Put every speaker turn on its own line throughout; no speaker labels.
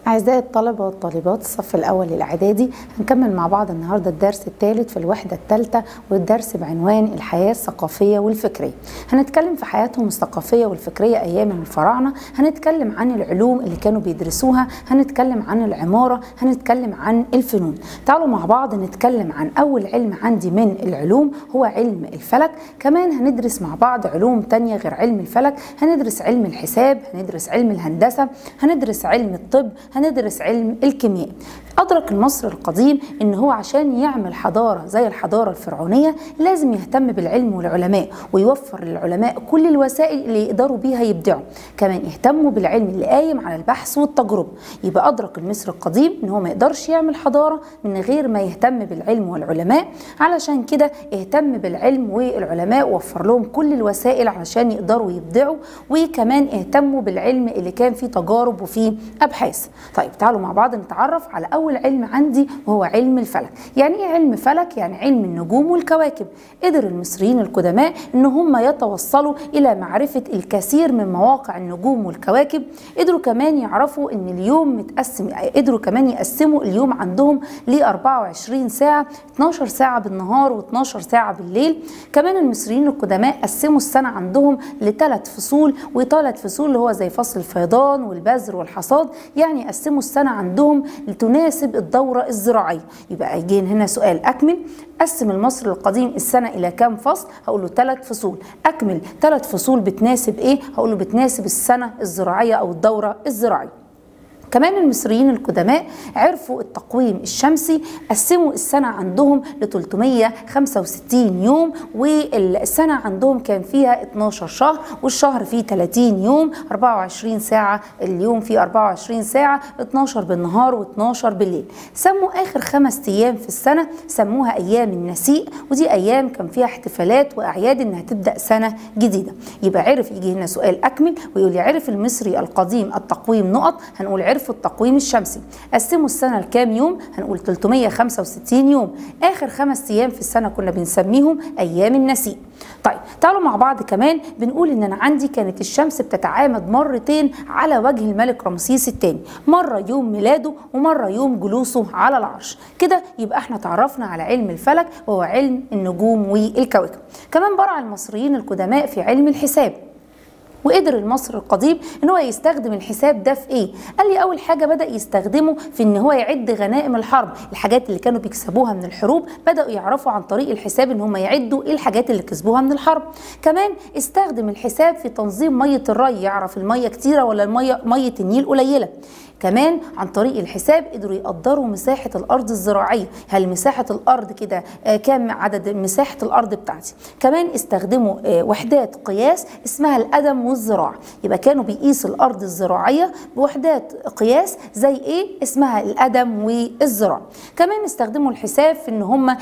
أعزائي الطلبة والطالبات الصف الأول الإعدادي هنكمل مع بعض النهاردة الدرس الثالث في الوحدة الثالثة والدرس بعنوان الحياة الثقافية والفكرية هنتكلم في حياتهم الثقافية والفكرية أيام الفراعنة هنتكلم عن العلوم اللي كانوا بيدرسوها هنتكلم عن العمارة هنتكلم عن الفنون تعالوا مع بعض نتكلم عن أول علم عندي من العلوم هو علم الفلك كمان هندرس مع بعض علوم تانية غير علم الفلك هندرس علم الحساب هندرس علم الهندسة هندرس علم الطب هندرس علم الكيمياء أدرك المصري القديم إن هو عشان يعمل حضارة زي الحضارة الفرعونية لازم يهتم بالعلم والعلماء ويوفر للعلماء كل الوسائل اللي يقدروا بيها يبدعوا كمان يهتموا بالعلم اللي قايم على البحث والتجربة يبقى أدرك المصري القديم إن هو ما يقدرش يعمل حضارة من غير ما يهتم بالعلم والعلماء علشان كده اهتم بالعلم والعلماء ووفر لهم كل الوسائل علشان يقدروا يبدعوا وكمان اهتموا بالعلم اللي كان فيه تجارب وفيه أبحاث طيب تعالوا مع بعض نتعرف على أول علم عندي وهو علم الفلك يعني إيه علم فلك؟ يعني علم النجوم والكواكب قدر المصريين القدماء إن هم يتوصلوا إلى معرفة الكثير من مواقع النجوم والكواكب قدروا كمان يعرفوا إن اليوم متقسم قدروا كمان يقسموا اليوم عندهم ل 24 ساعة 12 ساعة بالنهار و12 ساعة بالليل كمان المصريين القدماء قسموا السنة عندهم لثلاث فصول وثلاث فصول اللي هو زي فصل الفيضان والبذر والحصاد يعني قسموا السنة عندهم لتناسب الدورة الزراعية يبقى يجي هنا سؤال أكمل قسم المصري القديم السنة إلى كام فصل؟ هقول له ثلاث فصول، أكمل ثلاث فصول بتناسب إيه؟ هقول له بتناسب السنة الزراعية أو الدورة الزراعية. كمان المصريين القدماء عرفوا التقويم الشمسي قسموا السنة عندهم ل 365 يوم والسنة عندهم كان فيها 12 شهر والشهر فيه 30 يوم 24 ساعة اليوم فيه 24 ساعة 12 بالنهار و12 بالليل سموا آخر خمس أيام في السنة سموها أيام النسيء ودي أيام كان فيها احتفالات وأعياد إنها تبدأ سنة جديدة يبقى عرف يجي هنا سؤال أكمل ويقول لي عرف المصري القديم التقويم نقط هنقول عرف عرفوا التقويم الشمسي قسموا السنة لكام يوم هنقول 365 يوم آخر خمس أيام في السنة كنا بنسميهم أيام النسيء طيب تعالوا مع بعض كمان بنقول ان انا عندي كانت الشمس بتتعامد مرتين على وجه الملك رمسيس الثاني مره يوم ميلاده ومره يوم جلوسه على العرش كده يبقى احنا تعرفنا على علم الفلك وهو علم النجوم والكواكب كمان برع المصريين القدماء في علم الحساب وقدر المصري القديم ان هو يستخدم الحساب ده في ايه قال لي اول حاجه بدا يستخدمه في ان هو يعد غنائم الحرب الحاجات اللي كانوا بيكسبوها من الحروب بداوا يعرفوا عن طريق الحساب ان هم يعدوا ايه الحاجات اللي كسبوها من الحرب كمان استخدم الحساب في تنظيم ميه الري يعرف الميه كتيره ولا الميه ميه النيل قليله كمان عن طريق الحساب قدروا يقدروا مساحة الأرض الزراعية هل مساحة الأرض كده كام عدد مساحة الأرض بتاعتي كمان استخدموا وحدات قياس اسمها القدم والزراع يبقى كانوا بيقيسوا الأرض الزراعية بوحدات قياس زي إيه اسمها القدم والزراع كمان استخدموا الحساب في إن هم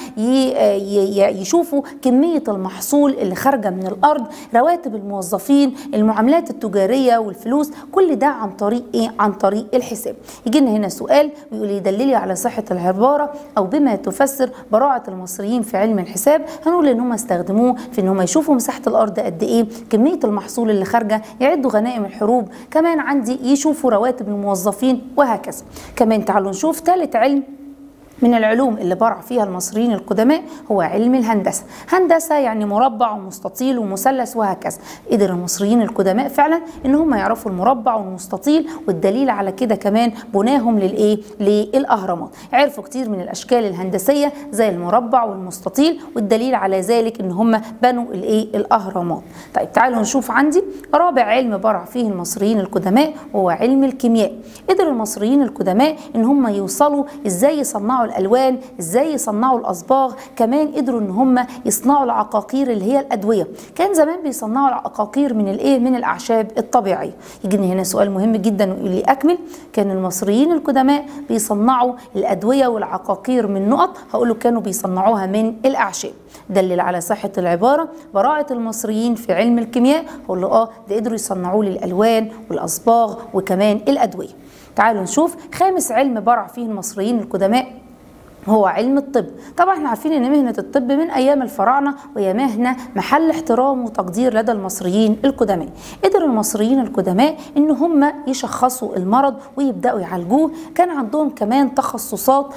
يشوفوا كمية المحصول اللي خارجة من الأرض رواتب الموظفين المعاملات التجارية والفلوس كل ده عن طريق إيه عن طريق الحساب الحساب يجي لنا هنا سؤال ويقول لي دللي على صحة العبارة أو بما تفسر براعة المصريين في علم الحساب هنقول إن هم استخدموه في إن هم يشوفوا مساحة الأرض قد إيه كمية المحصول اللي خارجة يعدوا غنائم الحروب كمان عندي يشوفوا رواتب الموظفين وهكذا كمان تعالوا نشوف ثالث علم من العلوم اللي برع فيها المصريين القدماء هو علم الهندسة هندسة يعني مربع ومستطيل ومثلث وهكذا قدر المصريين القدماء فعلا ان هم يعرفوا المربع والمستطيل والدليل على كده كمان بناهم للايه للاهرامات عرفوا كتير من الاشكال الهندسية زي المربع والمستطيل والدليل على ذلك ان هم بنوا الايه الاهرامات طيب تعالوا نشوف عندي رابع علم برع فيه المصريين القدماء وهو علم الكيمياء قدر المصريين القدماء ان هم يوصلوا ازاي يصنعوا الالوان ازاي يصنعوا الاصباغ كمان قدروا ان هم يصنعوا العقاقير اللي هي الادويه كان زمان بيصنعوا العقاقير من الايه من الاعشاب الطبيعيه يجي هنا سؤال مهم جدا ويقول لي اكمل كان المصريين القدماء بيصنعوا الادويه والعقاقير من نقط هقول له كانوا بيصنعوها من الاعشاب دلل على صحه العباره براعه المصريين في علم الكيمياء هقول له اه ده قدروا يصنعوا لي الالوان والاصباغ وكمان الادويه تعالوا نشوف خامس علم برع فيه المصريين القدماء هو علم الطب طبعا احنا عارفين ان مهنه الطب من ايام الفراعنه وهي مهنه محل احترام وتقدير لدى المصريين القدماء قدر المصريين القدماء ان هم يشخصوا المرض ويبداوا يعالجوه كان عندهم كمان تخصصات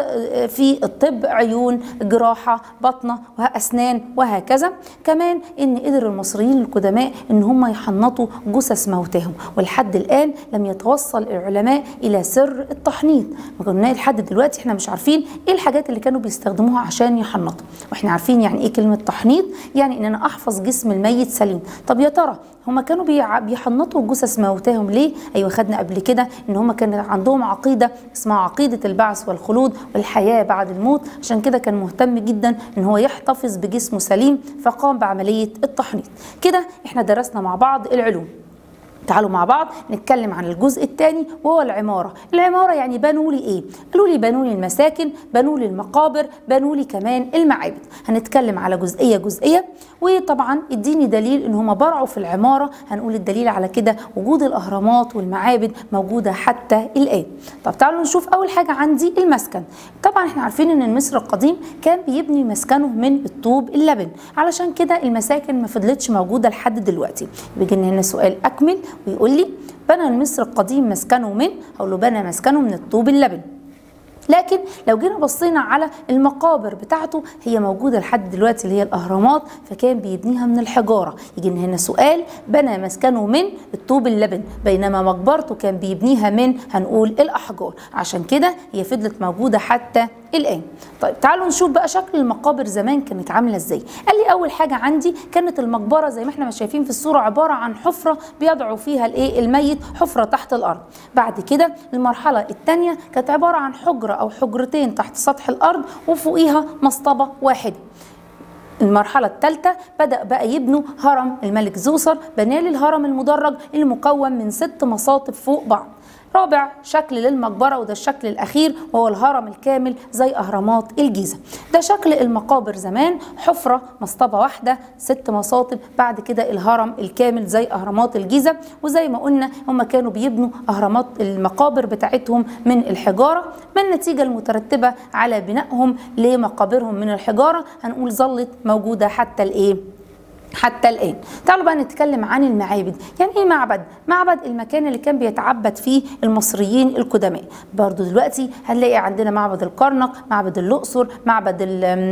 في الطب عيون جراحه بطنه واسنان وهكذا كمان ان قدر المصريين القدماء ان هم يحنطوا جثث موتاهم ولحد الان لم يتوصل العلماء الى سر التحنيط ما قلنا لحد دلوقتي احنا مش عارفين ايه الحاجات اللي كانوا بيستخدموها عشان يحنطوا واحنا عارفين يعني ايه كلمه تحنيط يعني ان انا احفظ جسم الميت سليم طب يا ترى هما كانوا بيحنطوا جثث موتاهم ليه ايوه خدنا قبل كده ان هما كان عندهم عقيده اسمها عقيده البعث والخلود والحياه بعد الموت عشان كده كان مهتم جدا ان هو يحتفظ بجسمه سليم فقام بعمليه التحنيط كده احنا درسنا مع بعض العلوم تعالوا مع بعض نتكلم عن الجزء الثاني وهو العمارة العمارة يعني بنوا لي ايه قالوا لي بنوا لي المساكن بنوا لي المقابر بنوا لي كمان المعابد هنتكلم على جزئية جزئية وطبعا اديني دليل ان هم برعوا في العمارة هنقول الدليل على كده وجود الاهرامات والمعابد موجودة حتى الان طب تعالوا نشوف اول حاجة عندي المسكن طبعا احنا عارفين ان المصر القديم كان بيبني مسكنه من الطوب اللبن علشان كده المساكن ما فضلتش موجودة لحد دلوقتي بيجي لنا هنا سؤال اكمل ويقول لي بنى المصر القديم مسكنه من أقول له بنى مسكنه من الطوب اللبن لكن لو جينا بصينا على المقابر بتاعته هي موجودة لحد دلوقتي اللي هي الأهرامات فكان بيبنيها من الحجارة يجي هنا سؤال بنى مسكنه من الطوب اللبن بينما مقبرته كان بيبنيها من هنقول الأحجار عشان كده هي فضلت موجودة حتى الآن طيب تعالوا نشوف بقى شكل المقابر زمان كانت عاملة ازاي قال لي أول حاجة عندي كانت المقبرة زي ما احنا ما شايفين في الصورة عبارة عن حفرة بيضعوا فيها الايه الميت حفرة تحت الأرض بعد كده المرحلة الثانية كانت عبارة عن حجرة أو حجرتين تحت سطح الأرض وفوقيها مصطبة واحدة المرحلة الثالثة بدأ بقى يبنوا هرم الملك زوسر بنى لي الهرم المدرج المكون من ست مصاطب فوق بعض رابع شكل للمقبرة وده الشكل الأخير وهو الهرم الكامل زي أهرامات الجيزة ده شكل المقابر زمان حفرة مصطبة واحدة ست مصاطب بعد كده الهرم الكامل زي أهرامات الجيزة وزي ما قلنا هم كانوا بيبنوا أهرامات المقابر بتاعتهم من الحجارة ما النتيجة المترتبة على بنائهم لمقابرهم من الحجارة هنقول ظلت موجودة حتى الإيه حتى الآن تعالوا بقى نتكلم عن المعابد يعني إيه معبد؟ معبد المكان اللي كان بيتعبد فيه المصريين القدماء برضو دلوقتي هنلاقي عندنا معبد الكرنك معبد الأقصر معبد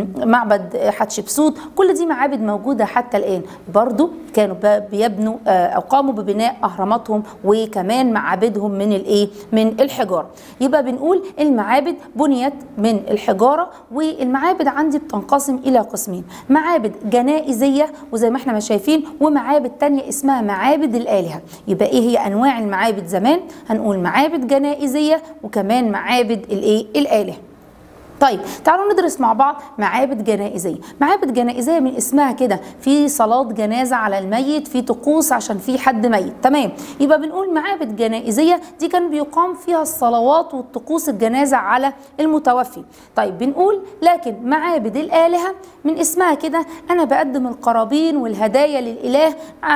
معبد حتشبسوت كل دي معابد موجودة حتى الآن برضو كانوا بيبنوا أو قاموا ببناء أهراماتهم وكمان معابدهم من الإيه؟ من الحجارة يبقى بنقول المعابد بنيت من الحجارة والمعابد عندي بتنقسم إلى قسمين معابد جنائزية وزي ما احنا ما شايفين ومعابد تانية اسمها معابد الآلهة يبقى ايه هي أنواع المعابد زمان هنقول معابد جنائزية وكمان معابد الايه الآلهة طيب تعالوا ندرس مع بعض معابد جنائزيه معابد جنائزيه من اسمها كده في صلاه جنازه على الميت في طقوس عشان في حد ميت تمام يبقى بنقول معابد جنائزيه دي كان بيقام فيها الصلوات والطقوس الجنازه على المتوفي طيب بنقول لكن معابد الالهه من اسمها كده انا بقدم القرابين والهدايا للاله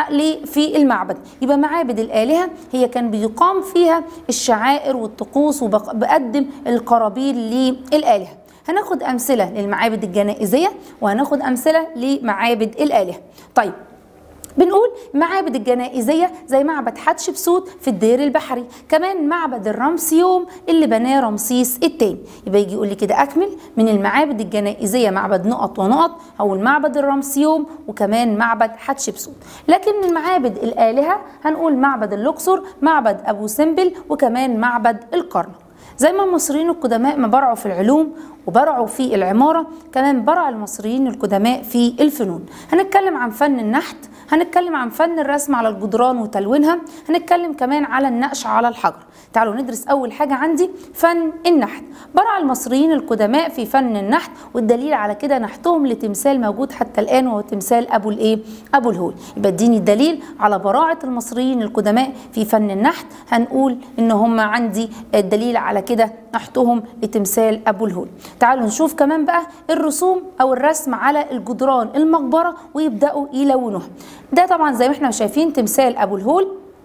في المعبد يبقى معابد الالهه هي كان بيقام فيها الشعائر والطقوس وبقدم القرابين للالهه هناخد امثله للمعابد الجنائزيه وهناخد امثله لمعابد الالهه طيب بنقول معابد الجنائزيه زي معبد حتشبسوت في الدير البحري كمان معبد الرمسيوم اللي بناه رمسيس الثاني يبقى يجي يقول لي كده اكمل من المعابد الجنائزيه معبد نقط ونقط او المعبد الرمسيوم وكمان معبد حتشبسوت لكن من المعابد الالهه هنقول معبد الاقصر معبد ابو سمبل وكمان معبد الكرنك زي ما المصريين القدماء ما برعوا في العلوم وبرعوا في العمارة كمان برع المصريين القدماء في الفنون هنتكلم عن فن النحت هنتكلم عن فن الرسم على الجدران وتلوينها هنتكلم كمان على النقش على الحجر تعالوا ندرس أول حاجة عندي فن النحت برع المصريين القدماء في فن النحت والدليل على كده نحتهم لتمثال موجود حتى الآن وهو تمثال أبو الإيه؟ أبو الهول يبقى اديني الدليل على براعة المصريين القدماء في فن النحت هنقول إن هم عندي الدليل على كده نحتهم لتمثال أبو الهول تعالوا نشوف كمان بقى الرسوم أو الرسم على الجدران المقبرة ويبدأوا يلونوها ده طبعا زي ما احنا شايفين تمثال أبو الهول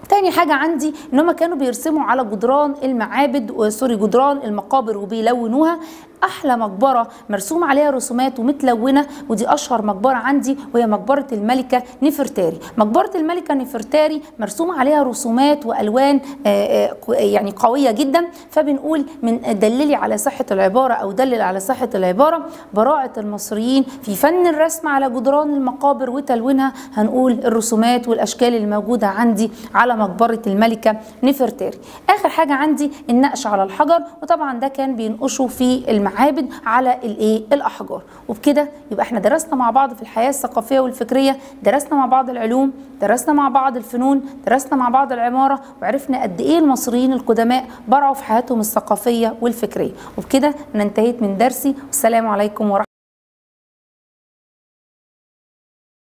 تاني حاجة عندي ان هم كانوا بيرسموا على جدران المعابد سوري جدران المقابر وبيلونوها احلى مقبره مرسوم عليها رسومات ومتلونه ودي اشهر مقبره عندي وهي مقبره الملكه نفرتاري مقبره الملكه نفرتاري مرسوم عليها رسومات والوان يعني قويه جدا فبنقول من دللي على صحه العباره او دلل على صحه العباره براعه المصريين في فن الرسم على جدران المقابر وتلوينها هنقول الرسومات والاشكال الموجوده عندي على مقبره الملكه نفرتاري اخر حاجه عندي النقش على الحجر وطبعا ده كان بينقشوا في المعابد المعابد على الايه الاحجار وبكده يبقى احنا درسنا مع بعض في الحياه الثقافيه والفكريه درسنا مع بعض العلوم درسنا مع بعض الفنون درسنا مع بعض العماره وعرفنا قد ايه المصريين القدماء برعوا في حياتهم الثقافيه والفكريه وبكده انا انتهيت من درسي والسلام عليكم ورحمه